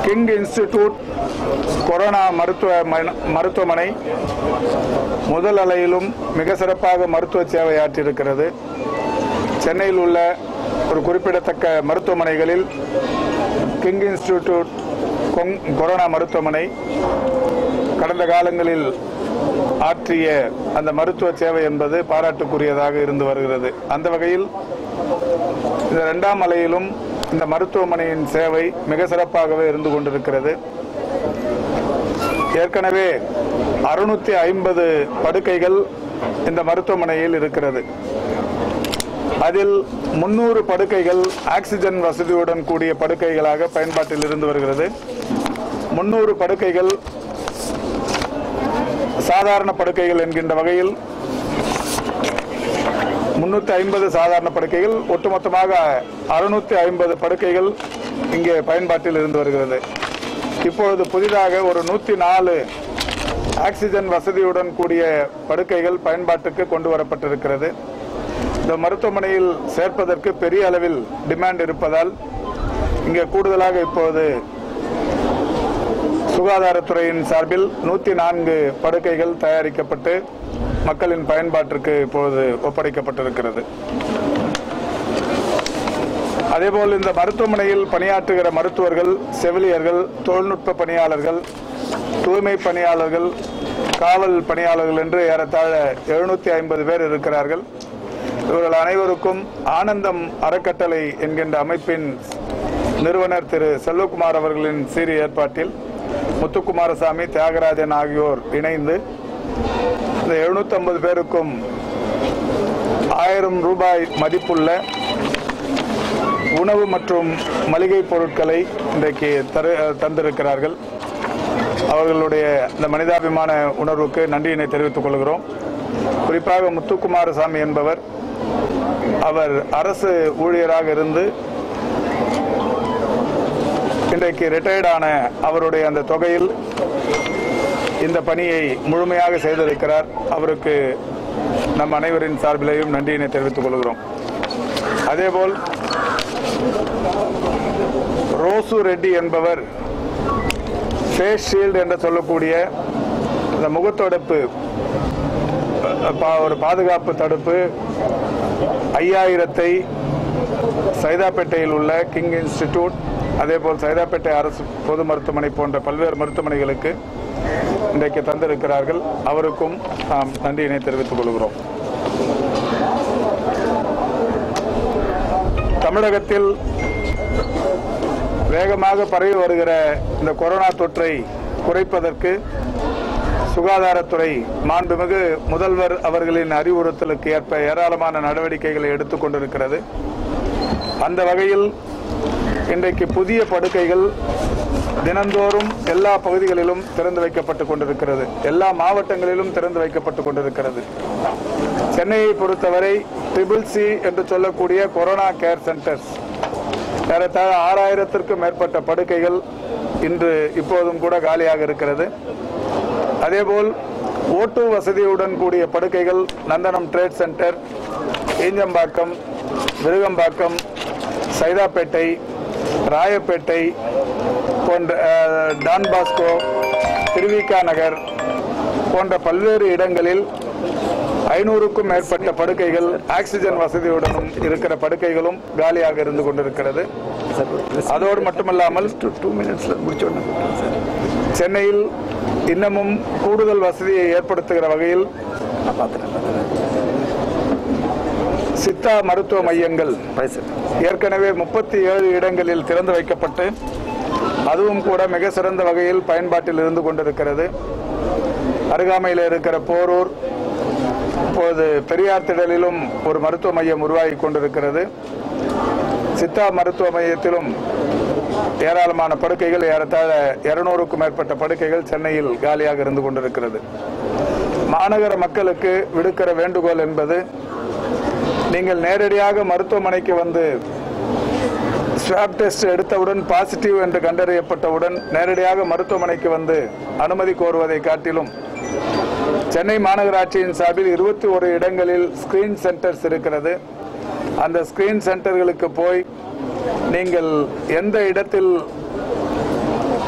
King institute corona மருத்துவ மன- மருத்துவமனை முதல் அலையிலும் மிக சிறப்பாக மருத்துவ சேவை ஆற்றியிருக்கிறது சென்னையில் உள்ள ஒரு குறிப்பிடத்தக்க மருத்துவமனைகளில் கிங் இன்ஸ்டிடியூட் கொங்- கொரோனா மருத்துவமனை கடந்த காலங்களில் ஆற்றிய அந்த மருத்துவ சேவை என்பது பாராட்டுக்குரியதாக இருந்து வருகிறது அந்த வகையில் இந்த இரண்டாம் அலையிலும் இந்த மருத்துவமனையின் சேவை மிக சிறப்பாகவே இருந்து கொண்டிருக்கிறது ஏற்கனவே அறுநூத்தி ஐம்பது படுக்கைகள் இந்த மருத்துவமனையில் இருக்கிறது அதில் முன்னூறு படுக்கைகள் ஆக்சிஜன் வசதியுடன் கூடிய படுக்கைகளாக பயன்பாட்டில் இருந்து வருகிறது முன்னூறு படுக்கைகள் சாதாரண படுக்கைகள் என்கின்ற வகையில் முன்னூத்தி ஐம்பது சாதாரண படுக்கைகள் ஒட்டுமொத்தமாக அறுநூத்தி ஐம்பது படுக்கைகள் இங்கே பயன்பாட்டில் இருந்து வருகிறது இப்பொழுது புதிதாக ஒரு நூத்தி நாலு ஆக்சிஜன் வசதியுடன் கூடிய படுக்கைகள் பயன்பாட்டுக்கு கொண்டு வரப்பட்டிருக்கிறது இந்த மருத்துவமனையில் சேர்ப்பதற்கு பெரிய அளவில் டிமாண்ட் இருப்பதால் இங்கே கூடுதலாக இப்போது சுகாதாரத்துறையின் சார்பில் நூத்தி நான்கு படுக்கைகள் தயாரிக்கப்பட்டு மக்களின் பயன்பாட்டிற்கு இப்பொழுது ஒப்படைக்கப்பட்டிருக்கிறது அதேபோல் இந்த மருத்துவமனையில் பணியாற்றுகிற மருத்துவர்கள் செவிலியர்கள் தொழில்நுட்ப பணியாளர்கள் தூய்மை பணியாளர்கள் காவல் பணியாளர்கள் என்று ஏறத்தாழ எழுநூத்தி ஐம்பது பேர் இருக்கிறார்கள் இவர்கள் அனைவருக்கும் ஆனந்தம் அறக்கட்டளை என்கின்ற அமைப்பின் நிறுவனர் திரு செல்வகுமார் அவர்களின் சீரிய ஏற்பாட்டில் முத்துக்குமாரசாமி தியாகராஜன் ஆகியோர் இணைந்து இந்த 750 பேருக்கும் ஆயிரம் ரூபாய் மதிப்புள்ள உணவு மற்றும் மளிகை பொருட்களை இன்றைக்கு தரு தந்திருக்கிறார்கள் அவர்களுடைய இந்த மனிதாபிமான உணர்வுக்கு நன்றியினை தெரிவித்துக் கொள்கிறோம் குறிப்பாக முத்துக்குமாரசாமி என்பவர் அவர் அரசு ஊழியராக இருந்து இன்றைக்கு ரிட்டையர்டான அவருடைய அந்த தொகையில் இந்த பணியை முழுமையாக செய்திருக்கிறார் அவருக்கு நம் அனைவரின் சார்பிலேயும் நன்றியினை தெரிவித்துக் கொள்கிறோம் அதேபோல் ரோசு ரெட்டி என்பவர் ஃபேஸ் ஷீல்டு என்று சொல்லக்கூடிய இந்த முகத்தடுப்பு அஹ், பா- ஒரு பாதுகாப்பு தடுப்பு ஐயாயிரத்தை சைதாப்பேட்டையில் உள்ள கிங் இன்ஸ்டிடியூட் அதேபோல் சைதாப்பேட்டை அரசு பொது மருத்துவமனை போன்ற பல்வேறு மருத்துவமனைகளுக்கு இன்றைக்கு தந்திருக்கிறார்கள் அவருக்கும் நாம் நன்றியினை தெரிவித்துக் கொள்கிறோம் தமிழகத்தில் வேகமாக பரவி வருகிற இந்த கொரோனா தொற்றை குறைப்பதற்கு சுகாதாரத்துறை மாண்புமிகு முதல்வர் அவர்களின் அறிவுறுத்தலுக்கு ஏற்ப ஏராளமான நடவடிக்கைகளை எடுத்துக் கொண்டிருக்கிறது அந்த வகையில் இன்றைக்கு புதிய படுக்கைகள் தினந்தோறும் எல்லா பகுதிகளிலும் திறந்து வைக்கப்பட்டுக் கொண்டிருக்கிறது எல்லா மாவட்டங்களிலும் திறந்து வைக்கப்பட்டுக் கொண்டிருக்கிறது சென்னையை பொறுத்தவரை ட்ரிபிள் சி என்று சொல்லக்கூடிய கொரோனா கேர் சென்டர்ஸ் ஏறத்தாழ ஆறாயிரத்திற்கும் மேற்பட்ட படுக்கைகள் இன்று இப்போதும் கூட காலியாக இருக்கிறது அதேபோல் ஓட்டு வசதியுடன் கூடிய படுக்கைகள் நந்தனம் ட்ரேட் சென்டர் ஈஞ்சம்பாக்கம் விருகம்பாக்கம் சைதாப்பேட்டை ராயப்பேட்டை போன்ற அஹ், டான் பாஸ்கோ திருவிகா நகர் போன்ற பல்வேறு இடங்களில் ஐநூறுக்கும் மேற்பட்ட படுக்கைகள் ஆக்சிஜன் வசதியுடனும் இருக்கிற படுக்கைகளும் காலியாக இருந்து கொண்டிருக்கிறது அதோடு மட்டுமல்லாமல் டூ மினிட்ஸ்ல முடிச்சோன்னு சார் சென்னையில் இன்னமும் கூடுதல் வசதியை ஏற்படுத்துகிற வகையில் நான் பார்த்துட்டேன் பார்த்துட்டேன் சித்தா மருத்துவ மையங்கள் பாய் சார் ஏற்கனவே முப்பத்தி ஏழு இடங்களில் திறந்து வைக்கப்பட்டு அதுவும் கூட மிக சிறந்த வகையில் பயன்பாட்டில் இருந்து கொண்டிருக்கிறது அருகாமையில் இருக்கிற போரூர் இப்போது பெரியார் திடலிலும் ஒரு மருத்துவ மையம் உருவாகி கொண்டிருக்கிறது சித்தா மருத்துவ மையத்திலும் ஏராளமான படுக்கைகள் ஏறத்தாழ இருநூறுக்கும் மேற்பட்ட படுக்கைகள் சென்னையில் காலியாக இருந்து கொண்டிருக்கிறது மாநகர மக்களுக்கு விடுக்கிற வேண்டுகோள் என்பது நீங்கள் நேரடியாக மருத்துவமனைக்கு வந்து ஸ்வாப் டெஸ்ட் எடுத்தவுடன் பாசிட்டிவ் என்று கண்டறியப்பட்டவுடன் நேரடியாக மருத்துவமனைக்கு வந்து அனுமதி கோருவதை காட்டிலும் சென்னை மாநகராட்சியின் சார்பில் இருபத்தி ஒரு இடங்களில் ஸ்கிரீன் சென்டர்ஸ் இருக்கிறது அந்த ஸ்கிரீன் சென்டர்களுக்கு போய் நீங்கள் எந்த இடத்தில்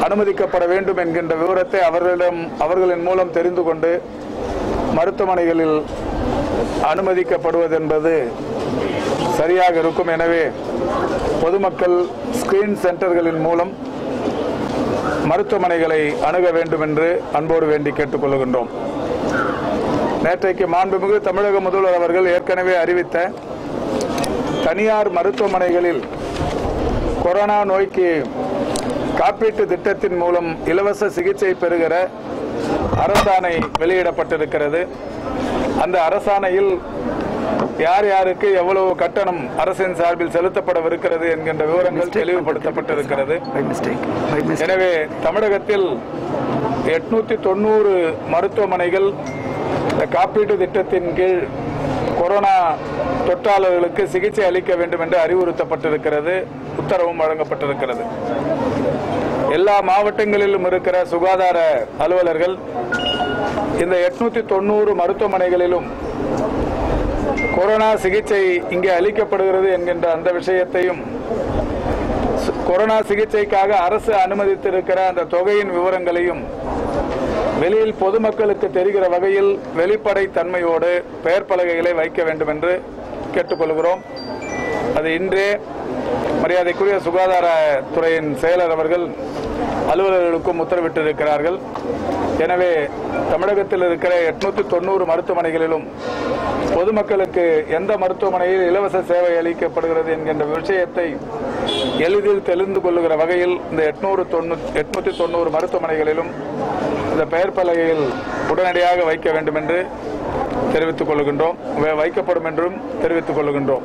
அனுமதிக்கப்பட வேண்டும் என்கின்ற விவரத்தை அவர்களிடம் அவர்களின் மூலம் தெரிந்து கொண்டு மருத்துவமனைகளில் அனுமதிக்கப்படுவது என்பது சரியாக இருக்கும் எனவே பொதுமக்கள் ஸ்கிரீன் சென்டர்களின் மூலம் மருத்துவமனைகளை அணுக வேண்டும் என்று அன்போடு வேண்டி கேட்டுக்கொள்கின்றோம் நேற்றைக்கு மாண்புமிகு தமிழக முதல்வர் அவர்கள் ஏற்கனவே அறிவித்த தனியார் மருத்துவமனைகளில் கொரோனா நோய்க்கு காப்பீட்டு திட்டத்தின் மூலம் இலவச சிகிச்சை பெறுகிற அரசாணை வெளியிடப்பட்டிருக்கிறது அந்த அரசாணையில் யார் யாருக்கு எவ்வளவு கட்டணம் அரசின் சார்பில் செலுத்தப்படவிருக்கிறது என்கின்ற விவரங்கள் தெளிவுபடுத்தப்பட்டிருக்கிறது பை மிஸ்டேக் பை மிஸ்டேக் எனவே தமிழகத்தில் எட்நூத்தி தொண்ணூறு மருத்துவமனைகள் இந்த காப்பீட்டு திட்டத்தின் கீழ் கொரோனா தொற்றாளர்களுக்கு சிகிச்சை அளிக்க வேண்டும் என்று அறிவுறுத்தப்பட்டிருக்கிறது உத்தரவும் வழங்கப்பட்டிருக்கிறது எல்லா மாவட்டங்களிலும் இருக்கிற சுகாதார அலுவலர்கள் இந்த எட்நூத்தி தொண்ணூறு மருத்துவமனைகளிலும் கொரோனா சிகிச்சை இங்கே அளிக்கப்படுகிறது என்கின்ற அந்த விஷயத்தையும் சு- கொரோனா சிகிச்சைக்காக அரசு அனுமதித்திருக்கிற அந்த தொகையின் விவரங்களையும் வெளியில் பொதுமக்களுக்கு தெரிகிற வகையில் வெளிப்படை தன்மையோடு பெயர் பலகைகளை வைக்க வேண்டும் என்று கேட்டுக்கொள்கிறோம் அது இன்றே மரியாதைக்குரிய சுகாதாரத்துறையின் செயலர் அவர்கள் அலுவலர்களுக்கும் உத்தரவிட்டிருக்கிறார்கள் எனவே தமிழகத்தில் இருக்கிற எட்நூத்தி தொண்ணூறு மருத்துவமனைகளிலும் பொதுமக்களுக்கு எந்த மருத்துவமனையில் இலவச சேவை அளிக்கப்படுகிறது என்கின்ற விஷயத்தை எளிதில் தெரிந்து கொள்ளுகிற வகையில் இந்த எட்நூறு தொண்ணூத்தி எட்நூத்தி தொண்ணூறு மருத்துவமனைகளிலும் இந்த பெயர் பலகையில் உடனடியாக வைக்க வேண்டும் என்று தெரிவித்துக் கொள்கின்றோம் வை- வைக்கப்படும் என்றும் தெரிவித்துக் கொள்கின்றோம்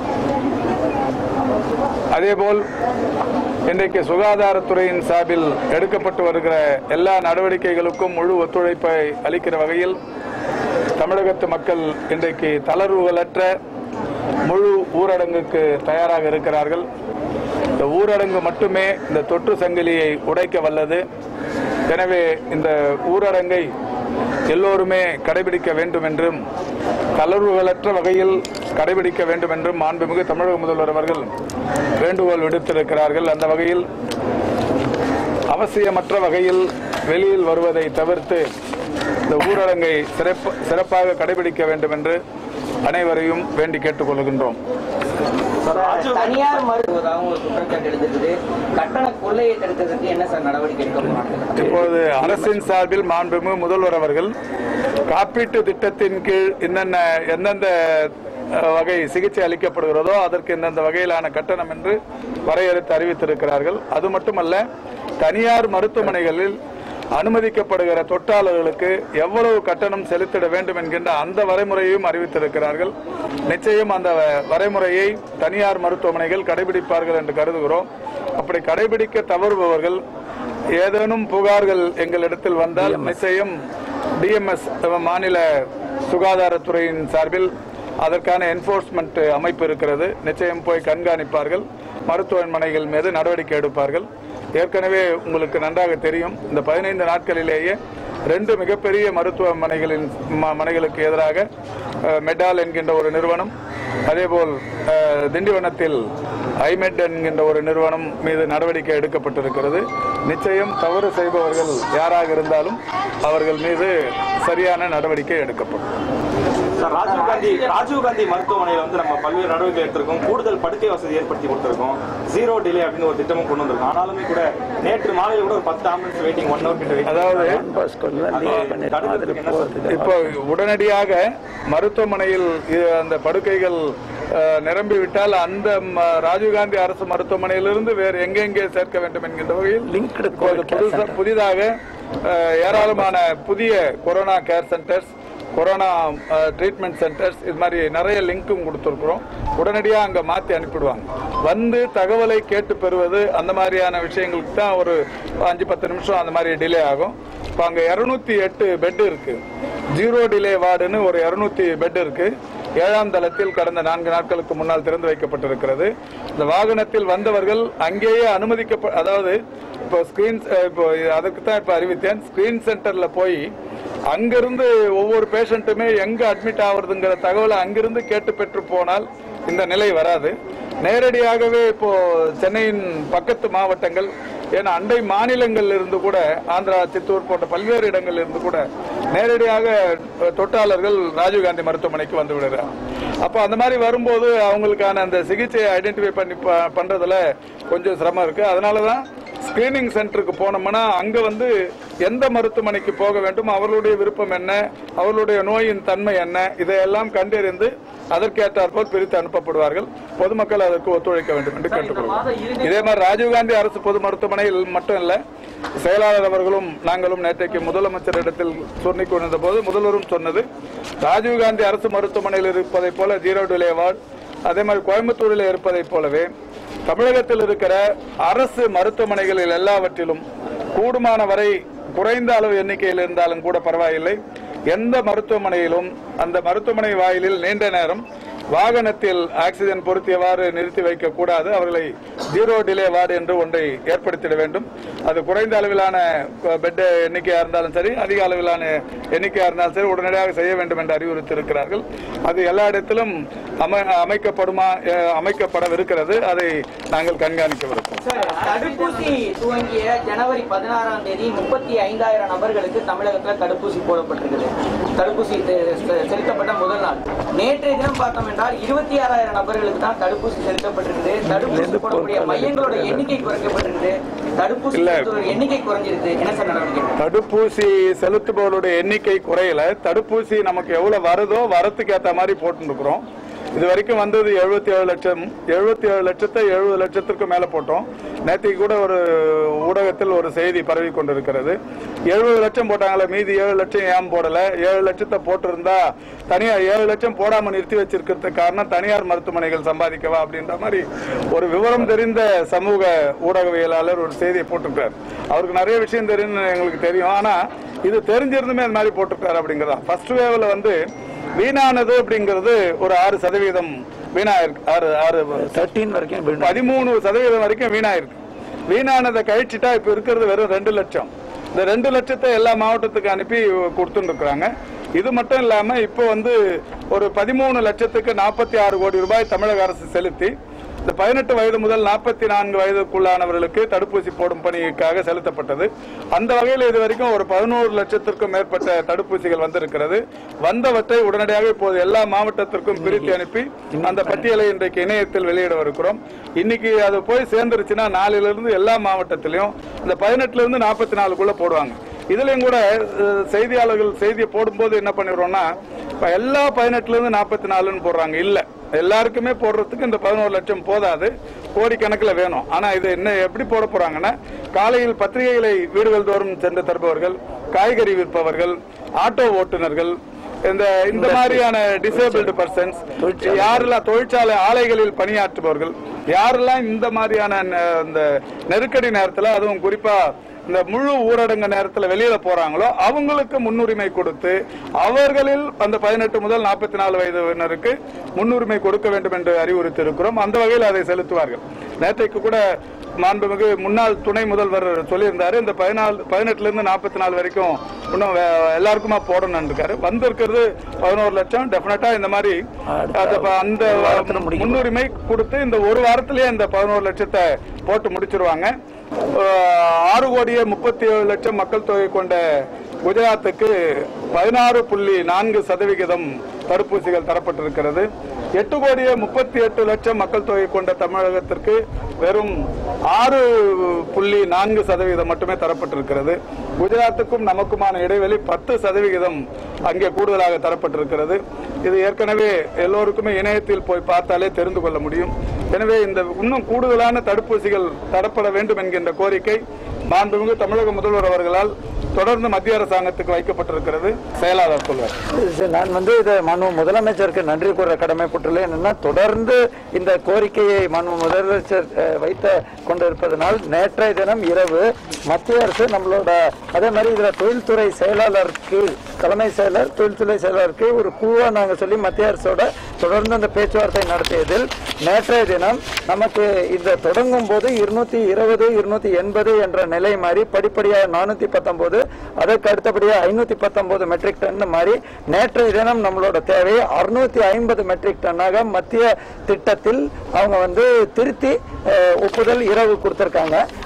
அதேபோல் இன்றைக்கு சுகாதாரத்துறையின் சார்பில் எடுக்கப்பட்டு வருகிற எல்லா நடவடிக்கைகளுக்கும் முழு ஒத்துழைப்பை அளிக்கிற வகையில் தமிழகத்து மக்கள் இன்றைக்கு தளர்வுகளற்ற முழு ஊரடங்குக்கு தயாராக இருக்கிறார்கள் இந்த ஊரடங்கு மட்டுமே இந்த தொற்று சங்கிலியை உடைக்க வல்லது எனவே இந்த ஊரடங்கை எல்லோருமே கடைபிடிக்க வேண்டும் என்றும் தளர்வுகளற்ற வகையில் கடைபிடிக்க வேண்டும் என்றும் மாண்புமிகு தமிழக முதல்வர் அவர்கள் வேண்டுகோள் விடுத்திருக்கிறார்கள் அந்த வகையில் அவசியமற்ற வகையில் வெளியில் வருவதை தவிர்த்து இந்த ஊரடங்கை சிறப்பு சிறப்பாக கடைபிடிக்க வேண்டும் என்று அனைவரையும் வேண்டி கேட்டுக்கொள்கின்றோம் தனியார் மருத்துவதாகவும் ஒரு குற்றச்சாட்டு எழுந்திருக்குது கட்டண கொள்ளையை தடுக்கிறதுக்கு என்ன சார் நடவடிக்கை எடுக்க போறாங்க இப்போது அரசின் சார்பில் மாண்புமிகு முதல்வர் அவர்கள் காப்பீட்டு திட்டத்தின் கீழ் என்னென்ன எந்தெந்த அஹ், வகை சிகிச்சை அளிக்கப்படுகிறதோ அதற்கு இந்தந்த வகையிலான கட்டணம் என்று வரையறுத்து அறிவித்திருக்கிறார்கள் அது மட்டுமல்ல தனியார் மருத்துவமனைகளில் அனுமதிக்கப்படுகிற தொற்றாளர்களுக்கு எவ்வளவு கட்டணம் செலுத்திட வேண்டும் என்கின்ற அந்த வரைமுறையையும் அறிவித்திருக்கிறார்கள் நிச்சயம் அந்த வரைமுறையை தனியார் மருத்துவமனைகள் கடைபிடிப்பார்கள் என்று கருதுகிறோம் அப்படி கடைபிடிக்க தவறுபவர்கள் ஏதேனும் புகார்கள் எங்களிடத்தில் வந்தால் நிச்சயம் டிஎம்எஸ் மாநில சுகாதாரத்துறையின் சார்பில் அதற்கான என்போர்ஸ்மெண்ட் அமைப்பு இருக்கிறது நிச்சயம் போய் கண்காணிப்பார்கள் மருத்துவமனைகள் மீது நடவடிக்கை எடுப்பார்கள் ஏற்கனவே உங்களுக்கு நன்றாக தெரியும் இந்த பதினைந்து நாட்களிலேயே ரெண்டு மிகப்பெரிய மருத்துவமனைகளின் ம- மனைகளுக்கு எதிராக அஹ், மெடால் என்கின்ற ஒரு நிறுவனம் அதேபோல் அஹ், திண்டிவனத்தில் ஐமெட் என்கின்ற ஒரு நிறுவனம் மீது நடவடிக்கை எடுக்கப்பட்டிருக்கிறது நிச்சயம் தவறு செய்பவர்கள் யாராக இருந்தாலும் அவர்கள் மீது சரியான நடவடிக்கை எடுக்கப்படும் சார் ராஜீவ் காந்தி ராஜீவ் காந்தி மருத்துவமனையில வந்து நம்ம பல்வேறு நடவடிக்கை எடுத்திருக்கோம் கூடுதல் படுக்கை வசதி ஏற்படுத்தி கொடுத்திருக்கோம் ஜீரோ டிலே அப்படின்னு ஒரு திட்டமும் கொண்டு வந்திருக்கோம் ஆனாலுமே கூட நேற்று மாலையில் கூட ஒரு பத்து ஆம்புலன்ஸ் வெயிட்டிங் ஒன் ஹவர் கிட்ட waiting. அதாவது பாஸ்கோல லீக் பண்ணிருக்கோம் அதில் போகிறதுக்கு இப்போ உடனடியாக மருத்துவமனையில் இ- அந்த படுக்கைகள் அஹ், நிரம்பிவிட்டால் அந்த ம- ராஜீவ்காந்தி அரசு மருத்துவமனையிலிருந்து வேறு எங்கெங்கே சேர்க்க வேண்டும் என்கின்ற வகையில் Linked இப்போது COVID care புதுசா- center. புதிதாக அஹ், ஏராளமான புதிய corona care centres corona treatment centres இது மாதிரி நிறைய லிங்க்கும் கொடுத்துருக்குறோம் உடனடியாக அங்கே மாற்றி அனுப்பிடுவாங்க வந்து தகவலை கேட்டு பெறுவது அந்த மாதிரியான விஷயங்களுக்கு தான் ஒரு அஞ்சு பத்து நிமிஷம் அந்த மாதிரி டிலே ஆகும் இப்போ அங்கே இரநூத்தி எட்டு பெட் இருக்கு ஜீரோ டிலே வார்டுன்னு ஒரு இரநூத்தி பெட் இருக்கு ஏழாம் தளத்தில் கடந்த நான்கு நாட்களுக்கு முன்னால் திறந்து வைக்கப்பட்டிருக்கிறது இந்த வாகனத்தில் வந்தவர்கள் அங்கேயே அனுமதிக்கப்ப அதாவது இப்போ ஸ்கிரீன் இப்போ அதுக்கு தான் இப்போ அறிவித்தேன் ஸ்கிரீன் சென்டர்ல போய் அங்கிருந்து ஒவ்வொரு பேஷண்ட்டுமே எங்க அட்மிட் ஆகுறதுங்கிற தகவலை அங்கிருந்து கேட்டு பெற்று போனால் இந்த நிலை வராது நேரடியாகவே இப்போ சென்னையின் பக்கத்து மாவட்டங்கள் ஏன்னா அண்டை மாநிலங்கள்ல இருந்து கூட ஆந்திரா சித்தூர் போன்ற பல்வேறு இடங்கள்ல இருந்து கூட நேரடியாக அஹ், தொற்றாளர்கள் ராஜீவ்காந்தி மருத்துவமனைக்கு வந்து விடுறாங்க அப்போ அந்த மாதிரி வரும்போது அவங்களுக்கான அந்த சிகிச்சையை ஐடென்டிஃபை பண்ணி ப- பண்றதுல கொஞ்சம் சிரமம் இருக்கு அதனால தான் ஸ்கிரீனிங் சென்டருக்கு போனோம்னா அங்க வந்து எந்த மருத்துவமனைக்கு போக வேண்டும் அவர்களுடைய விருப்பம் என்ன அவர்களுடைய நோயின் தன்மை என்ன இதையெல்லாம் கண்டறிந்து அதற்கேற்றாற்போல் பிரித்து அனுப்பப்படுவார்கள் பொதுமக்கள் அதற்கு ஒத்துழைக்க வேண்டும் என்று கேட்டுக்கொள்வோம் இதே மாதிரி ராஜீவ்காந்தி அரசு பொது மருத்துவமனையில் மட்டும் இல்ல செயலாளர் அவர்களும் நாங்களும் நேற்றைக்கு முதலமைச்சரிடத்தில் சொல்லிக் கொண்டிருந்த போது முதல்வரும் சொன்னது ராஜீவ்காந்தி அரசு மருத்துவமனையில் இருப்பதைப் போல ஜீரோ டிலே வார்டு அதே மாதிரி கோயம்புத்தூரில் இருப்பதைப் போலவே தமிழகத்தில் இருக்கிற அரசு மருத்துவமனைகளில் எல்லாவற்றிலும் கூடுமான வரை குறைந்த அளவு எண்ணிக்கையில் இருந்தாலும் கூட பரவாயில்லை எந்த மருத்துவமனையிலும் அந்த மருத்துவமனை வாயிலில் நீண்ட நேரம் வாகனத்தில் ஆக்சிஜன் பொருத்தியவாறு நிறுத்தி வைக்க கூடாது அவர்களை ஜீரோ டிலே வார்டு என்று ஒன்றை ஏற்படுத்திட வேண்டும் அது குறைந்த அளவிலான பெட் எண்ணிக்கையா இருந்தாலும் சரி அதிக அளவிலான எண்ணிக்கையா இருந்தாலும் சரி உடனடியாக செய்ய வேண்டும் என்று அறிவுறுத்தி இருக்கிறார்கள் அது எல்லா இடத்திலும் அமை- அமைக்கப்படுமா அஹ், அமைக்கப்படவிருக்கிறது அதை நாங்கள் கண்காணிக்கவிருக்கிறோம் சார் தடுப்பூசி துவங்கிய ஜனவரி பதினாறாம் தேதி முப்பத்தி ஐந்தாயிரம் நபர்களுக்கு தமிழகத்துல தடுப்பூசி போடப்பட்டிருக்குது தடுப்பூசி செ- செ- செலுத்தப்பட்ட முதல் நாள் நேற்றைய தினம் பார்த்தோம் என்றால் இருபத்தி ஆறாயிரம் நபர்களுக்கு தான் தடுப்பூசி செலுத்தப்பட்டிருக்குது தடுப்பூசி போடக்கூடிய மையங்களோட எண்ணிக்கை குறைக்கப்பட்டிருக்குது தடுப்பூசி இல்ல. செலுத்துவோர் எண்ணிக்கை குறைஞ்சிருக்கு என்ன சார் நடவடிக்கை தடுப்பூசி செலுத்துபவருடைய எண்ணிக்கை குறையல தடுப்பூசி நமக்கு எவ்வளவு வருதோ வரத்துக்கு ஏத்த மாதிரி போட்டு இருக்கிறோம் இது வரைக்கும் வந்தது எழுபத்தி ஏழு லட்சம் எழுபத்தி ஏழு லட்சத்தை எழுபது லட்சத்திற்கு மேல போட்டோம் நேற்றுக்கு கூட ஒரு ஊடகத்தில் ஒரு செய்தி பரவி கொண்டிருக்கிறது எழுபது லட்சம் போட்டாங்களே மீதி ஏழு லட்சம் ஏன் போடல ஏழு லட்சத்தை போட்டிருந்தா தனியார் ஏழு லட்சம் போடாம நிறுத்தி வச்சிருக்கிறதுக்கு காரணம் தனியார் மருத்துவமனைகள் சம்பாதிக்கவா அப்படின்ற மாதிரி ஒரு விவரம் தெரிந்த சமூக ஊடகவியலாளர் ஒரு செய்தியை போட்டிருக்காரு அவருக்கு நிறைய விஷயம் தெரியும் எங்களுக்கு தெரியும் ஆனா இது தெரிஞ்சிருந்துமே அந்த மாதிரி போட்டிருக்காரு அப்படிங்கிறதா ஃபர்ஸ்ட் வேவ்ல வந்து வீணானது அப்படிங்கிறது ஒரு ஆறு சதவீதம் வீணாயிருக்கு ஆறு ஆறு தேர்ட்டீன் வரைக்கும் விடணும். பதிமூணு சதவீதம் வரைக்கும் வீணாயிருக்கு வீணானதை கழிச்சிட்டா இப்ப இருக்கிறது வெறும் ரெண்டு லட்சம் இந்த ரெண்டு லட்சத்தை எல்லா மாவட்டத்துக்கு அனுப்பி கொடுத்துட்டு இருக்கிறாங்க இது மட்டும் இல்லாம இப்போ வந்து ஒரு பதிமூணு லட்சத்துக்கு நாற்பத்தி ஆறு கோடி ரூபாய் தமிழக அரசு செலுத்தி இந்த பதினெட்டு வயது முதல் நாற்பத்தி நான்கு வயதுக்குள்ளானவர்களுக்கு தடுப்பூசி போடும் பணிக்காக செலுத்தப்பட்டது அந்த வகையில் இது வரைக்கும் ஒரு பதினோரு லட்சத்திற்கும் மேற்பட்ட தடுப்பூசிகள் வந்திருக்கிறது வந்தவற்றை உடனடியாக இப்போது எல்லா மாவட்டத்திற்கும் பிரித்து அனுப்பி அந்த பட்டியலை இன்றைக்கு இணையத்தில் வெளியிடவிருக்கிறோம் இன்னைக்கு அது போய் சேர்ந்துருச்சுன்னா நாளிலிருந்து எல்லா மாவட்டத்திலையும் இந்த பதினெட்டுல இருந்து நாற்பத்தி நாலுக்குள்ள போடுவாங்க இதுலயும் கூட அஹ், செய்தியாளர்கள் செய்தியை போடும்போது என்ன பண்ணிடுறோம்னா இப்ப எல்லா பதினெட்டுல இருந்து நாற்பத்தி நாலுன்னு போடுறாங்க இல்ல எல்லாருக்குமே போடுறதுக்கு இந்த பதினோரு லட்சம் போதாது கோடிக்கணக்கில் வேணும் ஆனா இது என்ன எப்படி போட போறாங்கன்னா காலையில் பத்திரிகைகளை வீடுகள் தோறும் சென்று தருபவர்கள் காய்கறி விற்பவர்கள் ஆட்டோ ஓட்டுநர்கள் இந்த இந்த மாதிரியான டிசேபிள்டு பர்சன்ஸ் யாரெல்லாம் தொழிற்சாலை ஆலைகளில் பணியாற்றுபவர்கள் யாரெல்லாம் இந்த மாதிரியான ந- இந்த நெருக்கடி நேரத்துல அதுவும் குறிப்பா இந்த முழு ஊரடங்கு நேரத்துல வெளியில போறாங்களோ அவங்களுக்கு முன்னுரிமை கொடுத்து அவர்களில் அந்த பதினெட்டு முதல் நாற்பத்தி நாலு வயதினருக்கு முன்னுரிமை கொடுக்க வேண்டும் என்று அறிவுறுத்தி இருக்கிறோம் அந்த வகையில் அதை செலுத்துவார்கள் நேற்றைக்கு கூட மாண்புமிகு முன்னாள் துணை முதல்வர் சொல்லியிருந்தாரு இந்த பதினாலு பதினெட்டுல இருந்து நாற்பத்தி நாலு வரைக்கும் இன்னும் வே- எல்லாருக்குமா போடணும் இருக்காரு வந்திருக்கிறது பதினோரு லட்சம் டெஃபினட்டா இந்த மாதிரி அந்த ப- அந்த வாரத்துல முடிக்கணும். முன்னுரிமை கொடுத்து இந்த ஒரு வாரத்திலேயே இந்த பதினோரு லட்சத்தை போட்டு முடிச்சிருவாங்க அஹ், ஆறு கோடியே முப்பத்தி ஏழு லட்சம் மக்கள் தொகை கொண்ட குஜராத்துக்கு பதினாறு புள்ளி நான்கு சதவிகிதம் தடுப்பூசிகள் தரப்பட்டிருக்கிறது எட்டு கோடியே முப்பத்தி எட்டு லட்சம் மக்கள் தொகை கொண்ட தமிழகத்திற்கு வெறும் ஆறு புள்ளி நான்கு சதவிகிதம் மட்டுமே தரப்பட்டிருக்கிறது குஜராத்துக்கும் நமக்குமான இடைவெளி பத்து சதவிகிதம் அங்கே கூடுதலாக தரப்பட்டிருக்கிறது இது ஏற்கனவே எல்லோருக்குமே இணையத்தில் போய் பார்த்தாலே தெரிந்து கொள்ள முடியும் எனவே இந்த இன்னும் கூடுதலான தடுப்பூசிகள் தரப்பட வேண்டும் என்கின்ற கோரிக்கை மாண்புமிகு தமிழக முதல்வர் அவர்களால் தொடர்ந்து மத்திய அரசாங்கத்துக்கு வைக்கப்பட்டிருக்கிறது செயலாளர் சொல்வார் இது நான் வந்து இதை மனு முதலமைச்சருக்கு நன்றி கூற கடமைப்பட்டுள்ளேன் என்னன்னா தொடர்ந்து இந்த கோரிக்கையை மனு முதலமைச்சர் அஹ், வைத்த கொண்டிருப்பதனால் நேற்றைய தினம் இரவு மத்திய அரசு நம்மளோட அதே மாதிரி இதுல தொழில்துறை செயலாளருக்கு தலைமை செயலர் தொழில்துறை செயலாளருக்கு ஒரு குழுவை நாங்கள் சொல்லி மத்திய அரசோட தொடர்ந்து அந்த பேச்சுவார்த்தை நடத்தியதில் நேற்றைய தினம் நமக்கு இந்த தொடங்கும் போது இருநூத்தி இருபது இருநூத்தி எண்பது என்ற நிலை மாறி படிப்படியாக நானூத்தி பத்தொன்பது அதற்கு அடுத்தபடியாக ஐநூத்தி பத்தொன்பது மெட்ரிக் டன் மாறி நேற்றைய தினம் நம்மளோட தேவை அறுநூத்தி ஐம்பது மெட்ரிக் டன்னாக மத்திய திட்டத்தில் அவங்க வந்து திருத்தி அஹ், ஒப்புதல் இரவு கொடுத்திருக்காங்க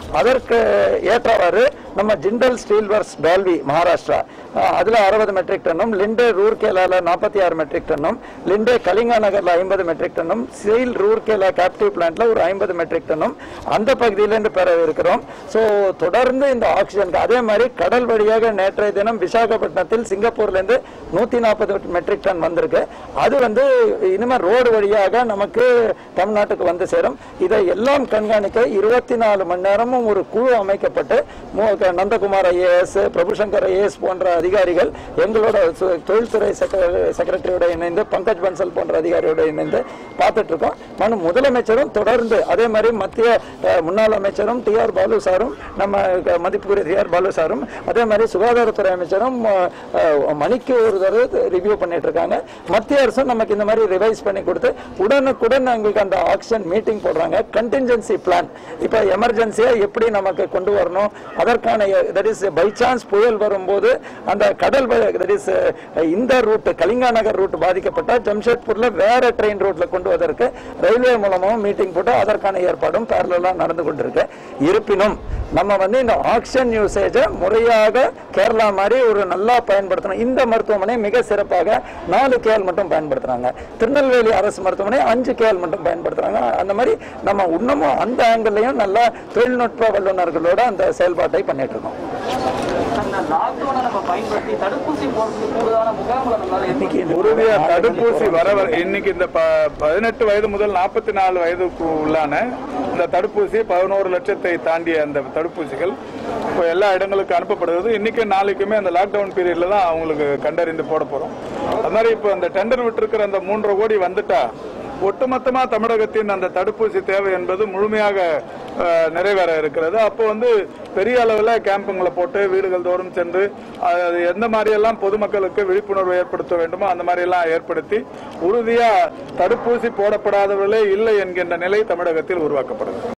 அதற்கு ஏற்றவாறு நம்ம ஜிண்டல் ஸ்டீல் ஒர்க்ஸ் டால்வி மகாராஷ்டிரா அஹ், அதுல அறுபது மெட்ரிக் டன்னும் லிண்டே ரூர்கேலால நாற்பத்தி ஆறு மெட்ரிக் டன்னும் லிண்டே கலிங்கா நகர்ல ஐம்பது மெட்ரிக் டன்னும் சீல் ரூர்கேலா கேப்டிவ் பிளான்ட்ல ஒரு ஐம்பது மெட்ரிக் டன்னும் அந்த பகுதியிலிருந்து பெற இருக்கிறோம் ஸோ தொடர்ந்து இந்த ஆக்சிஜனுக்கு அதே மாதிரி கடல் வழியாக நேற்றைய தினம் விசாகப்பட்டினத்தில் சிங்கப்பூர்ல இருந்து நூத்தி நாற்பது மெட்ரிக் டன் வந்திருக்கு அது வந்து இனிமேல் ரோடு வழியாக நமக்கு தமிழ்நாட்டுக்கு வந்து சேரும் இதை எல்லாம் கண்காணிக்க இருபத்தி நாலு மணி நேரமும் ஒரு குழு அமைக்கப்பட்டு மு- க- நந்தகுமார் ஐஏஎஸ் பிரபுசங்கர் ஐஏஎஸ் போன்ற அதிகாரிகள் எங்களோட சு- தொழில்துறை செக்ர- செக்ரட்டரியோட இணைந்து பங்கஜ் பன்சல் போன்ற அதிகாரியோட இணைந்து பார்த்துட்டு இருக்கோம் மனு முதலமைச்சரும் தொடர்ந்து அதே மாதிரி மத்திய அஹ், முன்னாள் அமைச்சரும் டி ஆர் பாலு சாரும் நம்ம க- மதிப்புக்குரிய டி ஆர் பாலு சாரும் அதே மாதிரி சுகாதாரத்துறை அமைச்சரும் அஹ், அஹ், மணிக்கு ஒரு தடவை ரிவ்யூ பண்ணிட்டு இருக்காங்க மத்திய அரசும் நமக்கு இந்த மாதிரி ரிவைஸ் பண்ணி கொடுத்து உடனுக்குடன் எங்களுக்கு அந்த ஆக்சிஜன் மீட்டிங் போடுறாங்க கண்டின்ஜென்சி பிளான் இப்போ எமர்ஜென்சியா எப்படி நமக்கு கொண்டு வரணும் அதற்கான தட் இஸ் பை சான்ஸ் புயல் வரும்போது அந்த கடல் தட் இஸ் இந்த ரூட் கலிங்கா நகர் ரூட் பாதிக்கப்பட்டா ஜம்ஷெட்பூர்ல வேற ட்ரெயின் ரூட்ல கொண்டு வருவதற்கு ரயில்வே மூலமாகவும் மீட்டிங் போட்டு அதற்கான ஏற்பாடும் பேரலா நடந்து கொண்டிருக்கு இருப்பினும் நம்ம வந்து இந்த ஆக்சிஜன் யூசேஜை முறையாக கேரளா மாதிரி ஒரு நல்லா பயன்படுத்தணும் இந்த மருத்துவமனை மிக சிறப்பாக நாலு கேல் மட்டும் பயன்படுத்துறாங்க திருநெல்வேலி அரசு மருத்துவமனை அஞ்சு கேல் மட்டும் பயன்படுத்துறாங்க அந்த மாதிரி நம்ம இன்னமும் அந்த ஆங்கிள்லயும் நல்லா தொழில்நுட்ப வல்லுநர்களோட அந்த செயல்பாட்டை பண்ணிட்டு இருக்கோம் அந்த லாக்டவுனை நம்ம பயன்படுத்தி தடுப்பூசி போடுறதுக்கு கூடுதலான முகாம்களை நம்மளால இன்னைக்கு இந்த உறுதியா தடுப்பூசி வர வர- இன்னைக்கு இந்த ப- பதினெட்டு வயது முதல் நாற்பத்தி நாலு வயதுக்கு உள்ளான இந்த தடுப்பூசி பதினோரு லட்சத்தை தாண்டிய அந்த தடுப்பூசிகள் இப்போ எல்லா இடங்களுக்கும் அனுப்பப்படுகிறது இன்னைக்கு நாளைக்குமே அந்த லாக்டவுன் பீரியட்ல தான் அவங்களுக்கு கண்டறிந்து போட போறோம் அது மாதிரி இப்போ அந்த டெண்டர் விட்டிருக்கிற அந்த மூன்றரை கோடி வந்துட்டா ஒட்டுமொத்தமா தமிழகத்தின் அந்த தடுப்பூசி தேவை என்பது முழுமையாக அஹ், நிறைவேற இருக்கிறது அப்போ வந்து பெரிய அளவில் கேம்புங்களை போட்டு வீடுகள் தோறும் சென்று அது எந்த மாதிரியெல்லாம் பொதுமக்களுக்கு விழிப்புணர்வு ஏற்படுத்த வேண்டுமோ அந்த மாதிரியெல்லாம் ஏற்படுத்தி உறுதியா தடுப்பூசி போடப்படாதவர்களே இல்லை என்கின்ற நிலை தமிழகத்தில் உருவாக்கப்படுது